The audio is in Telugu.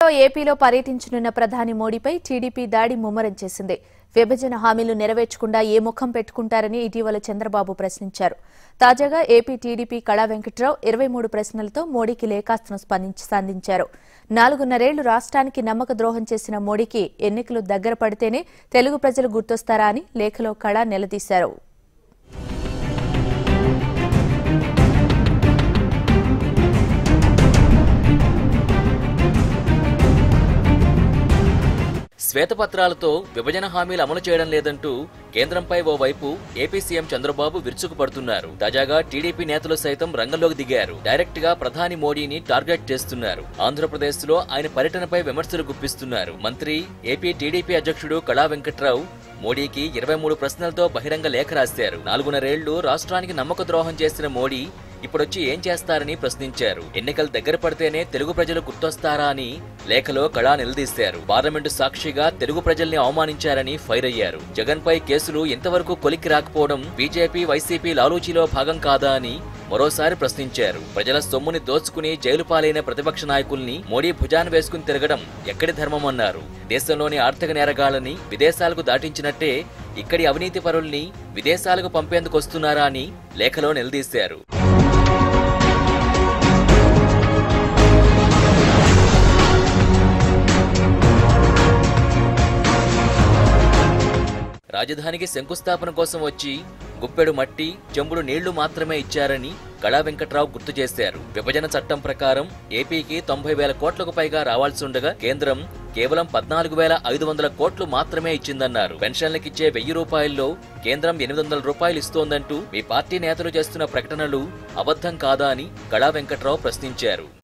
ఏపీలో పర్యటించనున్న ప్రధాని మోడీపై టీడీపీ దాడి ముమ్మరం చేసింది విభజన హామీలు నెరవేర్చకుండా ఏ ముఖం పెట్టుకుంటారని ఇటీవల చంద్రబాబు ప్రశ్నించారు తాజాగా ఏపీ టీడీపీ కళా వెంకట్రావు ఇరవై మూడు ప్రశ్నలతో మోడీకి లేఖాస్త్రం స్పందించి సంధించారు నాలుగున్నరేళ్లు రాష్ట్రానికి నమ్మక ద్రోహం చేసిన మోడీకి ఎన్నికలు దగ్గర పడితేనే తెలుగు ప్రజలు గుర్తొస్తారా అని లేఖలో కళా నిలదీశారు శ్వేతపత్రాలతో విభజన హామీలు అమలు చేయడం లేదంటూ కేంద్రంపై ఓవైపు ఏపీ సీఎం చంద్రబాబు విరుచుకుపడుతున్నారు తాజాగా టీడీపీ నేతలు సైతం రంగంలోకి దిగారు డైరెక్ట్ గా ప్రధాని మోడీని టార్గెట్ చేస్తున్నారు ఆంధ్రప్రదేశ్ లో ఆయన పర్యటనపై విమర్శలు గుప్పిస్తున్నారు మంత్రి ఏపీ టీడీపీ అధ్యక్షుడు కళా వెంకట్రావు మోడీకి ఇరవై మూడు ప్రశ్నలతో బహిరంగ లేఖ రాశారు నాలుగున్నరేళ్లు రాష్ట్రానికి నమ్మక ద్రోహం చేసిన మోడీ ఇప్పుడొచ్చి ఏం చేస్తారని ప్రశ్నించారు ఎన్నికలు దగ్గర పడితేనే తెలుగు ప్రజలు గుర్తొస్తారా అని లేఖలో కళా నిలదీశారు పార్లమెంటు సాక్షిగా తెలుగు ప్రజల్ని అవమానించారని ఫైర్ అయ్యారు జగన్ పై కేసులు ఇంతవరకు కొలిక్కి రాకపోవడం బీజేపీ వైసీపీ లాలూచీలో భాగం కాదా అని మరోసారి ప్రశ్నించారు ప్రజల సొమ్ముని దోచుకుని జైలు పాలైన ప్రతిపక్ష నాయకుల్ని మోడీ భుజాన వేసుకుని తిరగడం ఎక్కడి ధర్మమన్నారు దేశంలోని ఆర్థిక నేరగాళ్లని విదేశాలకు దాటించినట్టే ఇక్కడి అవినీతి పరుల్ని విదేశాలకు పంపేందుకు వస్తున్నారా అని లేఖలో నిలదీశారు రాజధానికి శంకుస్థాపన కోసం వచ్చి గుప్పెడు మట్టి చెంబుడు నీళ్లు మాత్రమే ఇచ్చారని కళా వెంకట్రావు గుర్తు చేశారు విభజన చట్టం ప్రకారం ఏపీకి తొంభై వేల కోట్లకు పైగా రావాల్సి ఉండగా కేంద్రం కేవలం పద్నాలుగు వేల ఐదు వందల కోట్లు మాత్రమే ఇచ్చిందన్నారు పెన్షన్లకిచ్చే వెయ్యి రూపాయల్లో కేంద్రం ఎనిమిది వందల రూపాయలు ఇస్తోందంటూ మీ పార్టీ నేతలు చేస్తున్న ప్రకటనలు అబద్ధం కాదా అని కళా వెంకట్రావు ప్రశ్నించారు